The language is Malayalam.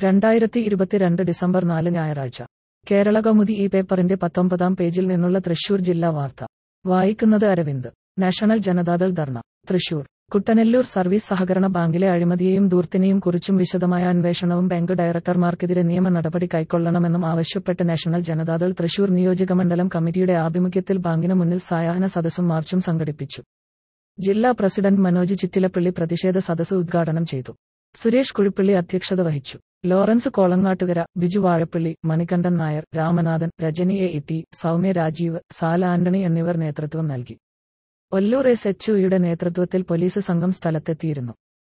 രണ്ടായിരത്തി ഇരുപത്തിരണ്ട് ഡിസംബർ നാല് ഞായറാഴ്ച കേരള കൗമുദി ഈ പേപ്പറിന്റെ പത്തൊമ്പതാം പേജിൽ നിന്നുള്ള തൃശൂർ ജില്ലാ വാർത്ത വായിക്കുന്നത് അരവിന്ദ് നാഷണൽ ജനതാദൾ ധർണ തൃശൂർ കുട്ടനെല്ലൂർ സർവീസ് സഹകരണ ബാങ്കിലെ അഴിമതിയെയും ദൂർത്തിനെയും കുറിച്ചും വിശദമായ അന്വേഷണവും ബാങ്ക് ഡയറക്ടർമാർക്കെതിരെ നിയമ നടപടി കൈക്കൊള്ളണമെന്നും ആവശ്യപ്പെട്ട് നാഷണൽ ജനതാദൾ തൃശൂർ നിയോജകമണ്ഡലം കമ്മിറ്റിയുടെ ആഭിമുഖ്യത്തിൽ ബാങ്കിന് മുന്നിൽ സായാഹ്ന സദസ്സും മാർച്ചും സംഘടിപ്പിച്ചു ജില്ലാ പ്രസിഡന്റ് മനോജ് ചിറ്റിലപ്പള്ളി പ്രതിഷേധ സദസ്സ് ഉദ്ഘാടനം ചെയ്തു സുരേഷ് കുഴിപ്പള്ളി അധ്യക്ഷത വഹിച്ചു Lawrence Kolangattukara Biju Vazhappally Manikandan Nair Ramanathan Rajani A T Soumya Rajeev Sala Antony എന്നിവർ നേതൃത്വം നൽകി ഒല്ലൂർ എസ് എച്ച് യുടെ നേതൃത്വത്തിൽ പോലീസ് സംഘം സ്ഥലത്തെത്തിയിരുന്നു